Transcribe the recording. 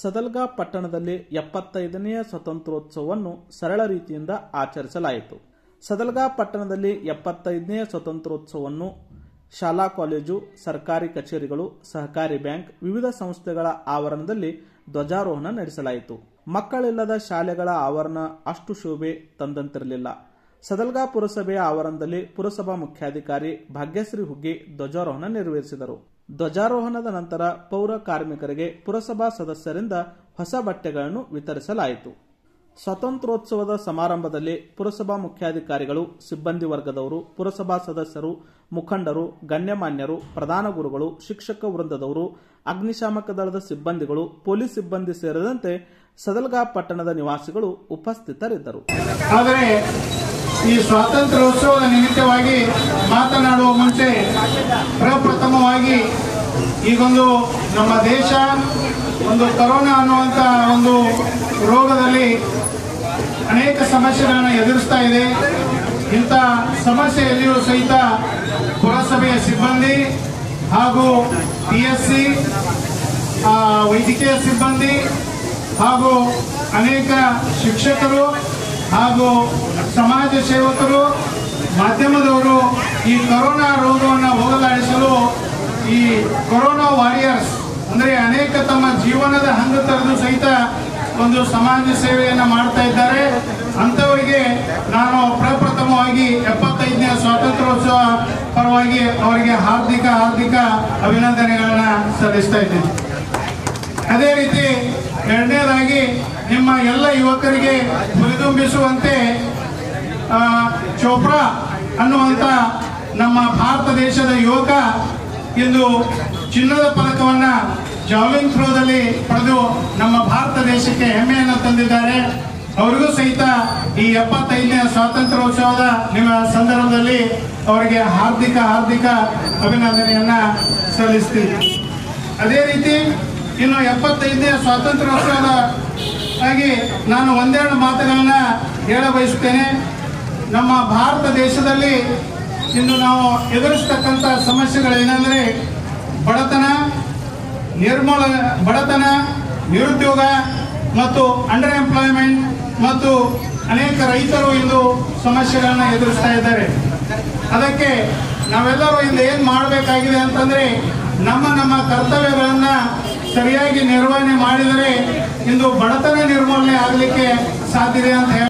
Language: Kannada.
ಸದಲ್ಗಾ ಪಟ್ಟಣದಲ್ಲಿ ಎಪ್ಪತ್ತೈದನೆಯ ಸ್ವಾತಂತ್ರ್ಯೋತ್ಸವವನ್ನು ಸರಳ ರೀತಿಯಿಂದ ಆಚರಿಸಲಾಯಿತು ಸದಲ್ಗಾ ಪಟ್ಟಣದಲ್ಲಿ ಎಪ್ಪತ್ತೈದನೆಯ ಸ್ವಾತಂತ್ರ್ಯೋತ್ಸವವನ್ನು ಶಾಲಾ ಕಾಲೇಜು ಸರ್ಕಾರಿ ಕಚೇರಿಗಳು ಸಹಕಾರಿ ಬ್ಯಾಂಕ್ ವಿವಿಧ ಸಂಸ್ಥೆಗಳ ಆವರಣದಲ್ಲಿ ಧ್ವಜಾರೋಹಣ ನಡೆಸಲಾಯಿತು ಮಕ್ಕಳಿಲ್ಲದ ಶಾಲೆಗಳ ಆವರಣ ಅಷ್ಟು ಶೋಭೆ ತಂದಂತಿರಲಿಲ್ಲ ಸದಲ್ಗಾ ಪುರಸಭೆಯ ಆವರಣದಲ್ಲಿ ಪುರಸಭಾ ಮುಖ್ಯಾಧಿಕಾರಿ ಭಾಗ್ಯಶ್ರೀ ಹುಗ್ಗಿ ಧ್ವಜಾರೋಹಣ ನೆರವೇರಿಸಿದರು ಧ್ವಜಾರೋಹಣದ ನಂತರ ಪೌರ ಕಾರ್ಮಿಕರಿಗೆ ಪುರಸಭಾ ಸದಸ್ಯರಿಂದ ಹೊಸ ಬಟ್ಟೆಗಳನ್ನು ವಿತರಿಸಲಾಯಿತು ಸ್ವಾತಂತ್ರ್ಯೋತ್ಸವದ ಸಮಾರಂಭದಲ್ಲಿ ಪುರಸಭಾ ಮುಖ್ಯಾಧಿಕಾರಿಗಳು ಸಿಬ್ಬಂದಿ ವರ್ಗದವರು ಪುರಸಭಾ ಸದಸ್ಯರು ಮುಖಂಡರು ಗಣ್ಯಮಾನ್ಯರು ಪ್ರಧಾನ ಗುರುಗಳು ಶಿಕ್ಷಕ ವೃಂದದವರು ಅಗ್ನಿಶಾಮಕ ದಳದ ಸಿಬ್ಬಂದಿಗಳು ಪೊಲೀಸ್ ಸಿಬ್ಬಂದಿ ಸೇರಿದಂತೆ ಸದಲ್ಗಾ ಪಟ್ಟಣದ ನಿವಾಸಿಗಳು ಉಪಸ್ಥಿತರಿದ್ದರು ಆದರೆ ಈ ಸ್ವಾತಂತ್ರ್ಯೋತ್ಸವದ ನಿಮಿತ್ತವಾಗಿ ಮಾತನಾಡುವ ಮುಂಚೆ ಪ್ರಪ್ರಥಮವಾಗಿ ಈಗೊಂದು ನಮ್ಮ ದೇಶ ಒಂದು ಕರೋನಾ ಅನ್ನುವಂಥ ಒಂದು ರೋಗದಲ್ಲಿ ಅನೇಕ ಸಮಸ್ಯೆಗಳನ್ನು ಎದುರಿಸ್ತಾ ಇದೆ ಇಂಥ ಸಮಸ್ಯೆಯಲ್ಲಿಯೂ ಸಹಿತ ಪುರಸಭೆಯ ಸಿಬ್ಬಂದಿ ಹಾಗೂ ಪಿ ಎಸ್ ಸಿ ವೈದ್ಯಕೀಯ ಸಿಬ್ಬಂದಿ ಹಾಗೂ ಅನೇಕ ಶಿಕ್ಷಕರು ಹಾಗೂ ಸಮಾಜ ಸೇವಕರು ಮಾಧ್ಯಮದವರು ಈ ಕೊರೋನಾ ರೋಗವನ್ನು ಹೋಗಲಾಡಿಸಲು ಈ ಕೊರೋನಾ ವಾರಿಯರ್ಸ್ ಅಂದರೆ ಅನೇಕ ತಮ್ಮ ಜೀವನದ ಹಂಗ ತರೆದು ಸಹಿತ ಒಂದು ಸಮಾಜ ಸೇವೆಯನ್ನು ಮಾಡ್ತಾ ಇದ್ದಾರೆ ಅಂಥವರಿಗೆ ನಾನು ಪ್ರಪ್ರಥಮವಾಗಿ ಎಪ್ಪತ್ತೈದನೇ ಸ್ವಾತಂತ್ರ್ಯೋತ್ಸವ ಪರವಾಗಿ ಅವರಿಗೆ ಹಾರ್ದಿಕ ಹಾರ್ದಿಕ ಅಭಿನಂದನೆಗಳನ್ನ ಸಲ್ಲಿಸ್ತಾ ಇದ್ದೀನಿ ಅದೇ ರೀತಿ ಎರಡನೇದಾಗಿ ನಿಮ್ಮ ಎಲ್ಲ ಯುವಕರಿಗೆ ಹುರಿದುಂಬಿಸುವಂತೆ ಆ, ಚೋಪ್ರಾ ಅನ್ನುವಂಥ ನಮ್ಮ ಭಾರತ ದೇಶದ ಯುವಕ ಇಂದು ಚಿನ್ನದ ಪದಕವನ್ನ ಜಾವ್ಲಿನ್ ಥ್ರೋದಲ್ಲಿ ಪಡೆದು ನಮ್ಮ ಭಾರತ ದೇಶಕ್ಕೆ ಹೆಮ್ಮೆಯನ್ನು ತಂದಿದ್ದಾರೆ ಅವರಿಗೂ ಸಹಿತ ಈ ಎಪ್ಪತ್ತೈದನೇ ಸ್ವಾತಂತ್ರ್ಯೋತ್ಸವದ ನಿಮ್ಮ ಸಂದರ್ಭದಲ್ಲಿ ಅವರಿಗೆ ಹಾರ್ದಿಕ ಹಾರ್ದಿಕ ಅಭಿನಂದನೆಯನ್ನ ಸಲ್ಲಿಸ್ತೀವಿ ಅದೇ ರೀತಿ ಇನ್ನು ಎಪ್ಪತ್ತೈದನೇ ಸ್ವಾತಂತ್ರ್ಯೋತ್ಸವದ ಆಗಿ ನಾನು ಒಂದೆರಡು ಮಾತುಗಳನ್ನ ಹೇಳ ಬಯಸುತ್ತೇನೆ ನಮ್ಮ ಭಾರತ ದೇಶದಲ್ಲಿ ಇಂದು ನಾವು ಎದುರಿಸ್ತಕ್ಕಂಥ ಸಮಸ್ಯೆಗಳೇನೆಂದರೆ ಬಡತನ ನಿರ್ಮೂಲ ಬಡತನ ನಿರುದ್ಯೋಗ ಮತ್ತು ಅಂಡರ್ ಎಂಪ್ಲಾಯ್ಮೆಂಟ್ ಮತ್ತು ಅನೇಕ ರೈತರು ಇಂದು ಸಮಸ್ಯೆಗಳನ್ನ ಎದುರಿಸ್ತಾ ಇದ್ದಾರೆ ಅದಕ್ಕೆ ನಾವೆಲ್ಲರೂ ಇಂದು ಏನು ಮಾಡಬೇಕಾಗಿದೆ ಅಂತಂದ್ರೆ ನಮ್ಮ ನಮ್ಮ ಕರ್ತವ್ಯಗಳನ್ನ ಸರಿಯಾಗಿ ನಿರ್ವಹಣೆ ಮಾಡಿದರೆ ಇಂದು ಬಡತನ ನಿರ್ಮೂಲನೆ ಆಗಲಿಕ್ಕೆ ಸಾಧ್ಯತೆ ಅಂತ ಹೇಳಿ